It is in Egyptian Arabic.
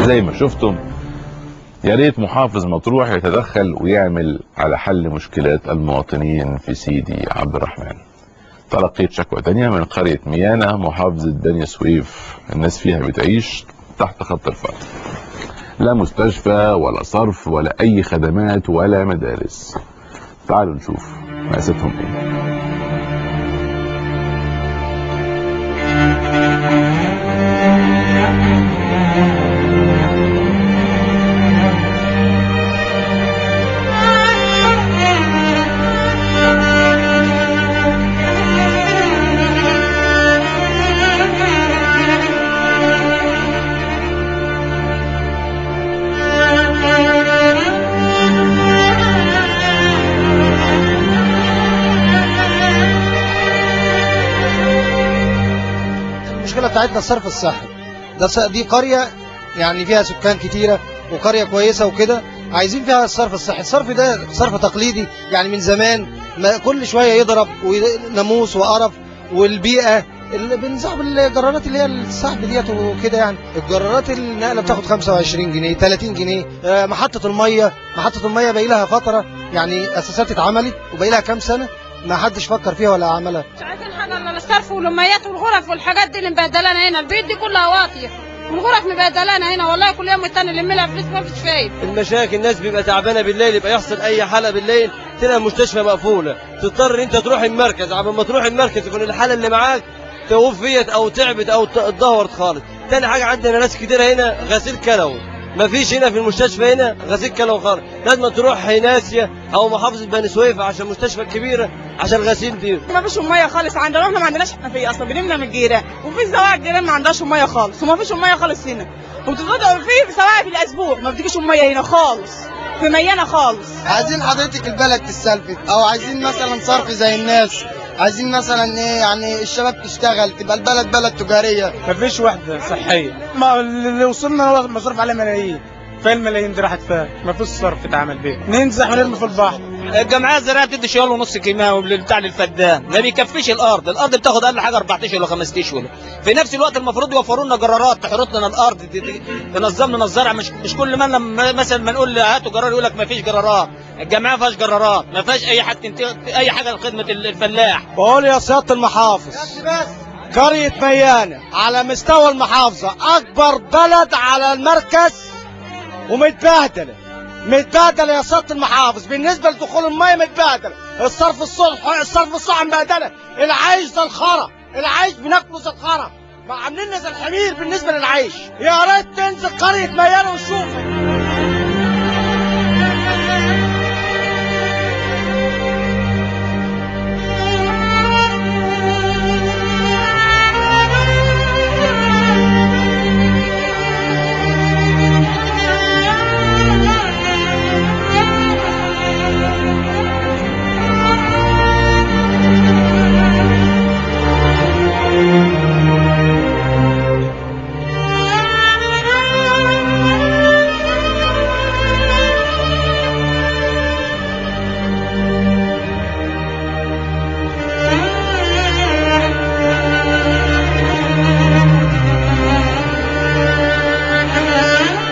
زي ما شفتم يا ريت محافظ مطروح يتدخل ويعمل على حل مشكلات المواطنين في سيدي عبد الرحمن تلقيت شكوى تانية من قرية ميانا محافظة بني سويف الناس فيها بتعيش تحت خط الفقر لا مستشفى ولا صرف ولا أي خدمات ولا مدارس تعالوا نشوف مأساتهم ايه المشكله بتاعتنا الصرف الصحي ده ص- دي قريه يعني فيها سكان كتيره وقريه كويسه وكده عايزين فيها الصرف الصحي الصرف ده صرف تقليدي يعني من زمان ما كل شويه يضرب وناموس وقرف والبيئه اللي بنسحب الجرارات اللي هي السحب ديت وكده يعني الجرارات النقله بتاخد 25 جنيه 30 جنيه آه، محطه الميه محطه الميه باقي لها فتره يعني اساسات اتعملت وباقي لها كام سنه ما حدش فكر فيها ولا عملها مش عايزين حاجه الا الصرف والميات والغرف والحاجات دي اللي مبهدلانا هنا البيوت دي كلها واطيه والغرف مبهدلانا هنا والله كل يوم والتاني نلم لها فلوس ما فيش فايده المشاكل الناس بيبقى تعبانه بالليل يبقى يحصل اي حاله بالليل تلاقي المستشفى مقفوله تضطر انت تروح المركز عبال ما تروح المركز يكون الحاله اللي معاك توفيت او تعبت او ت- اتدهورت خالص تاني حاجه عندنا ناس كتير هنا غسيل كلوي ما فيش هنا في المستشفى هنا غسيل كلوي خالص لازم تروح ناسيا او محافظه بني سويف عشان المستشفى الكبيره عشان الغسيل دي ما فيش ميه خالص عندنا احنا ما عندناش حنفيه اصلا بنملى من الجيران وفي زوايا الجيران ما عندهاش ميه خالص وما فيش ميه خالص هنا وبتفضل في زوايا في الاسبوع ما بتجيش ميه هنا خالص في ميانه خالص عايزين حضرتك البلد تستلفت او عايزين مثلا صرف زي الناس عايزين مثلا ايه يعني الشباب تشتغل تبقى البلد بلد تجاريه مفيش وحده صحيه ما اللي وصلنا مصروف عليه ملايين فين الملايين دي راحت فين مفيش صرف اتعمل بيه ننزح ونرمي في البحر الجمعيه الزراعيه بتدي شيال ونص كيماوي بتاع للفدان ما بيكفيش الارض الارض بتاخد اقل حاجه 14 ولا 15 في نفس الوقت المفروض يوفروا لنا جرارات تحرط لنا الارض ت- ت- تنظم لنا الزرع مش مش كل ما لما مثلا ما نقول هاتوا جرار يقول لك ما فيش جرارات الجمعيه ما فيهاش جرارات ما فيهاش اي حد اي حاجه لخدمه الفلاح بقول يا سياده المحافظ قريه ميانه على مستوى المحافظه اكبر بلد على المركز ومتبهدله متبهدله يا سياده المحافظ بالنسبه لدخول الميه متبهدله الصرف الصلح الصرف الصحي مبهدله العيش زي الخرا العيش بناكله زي الخرا ما عاملين زي الحمير بالنسبه للعيش يا ريت تنزل قريه ميانه وشوف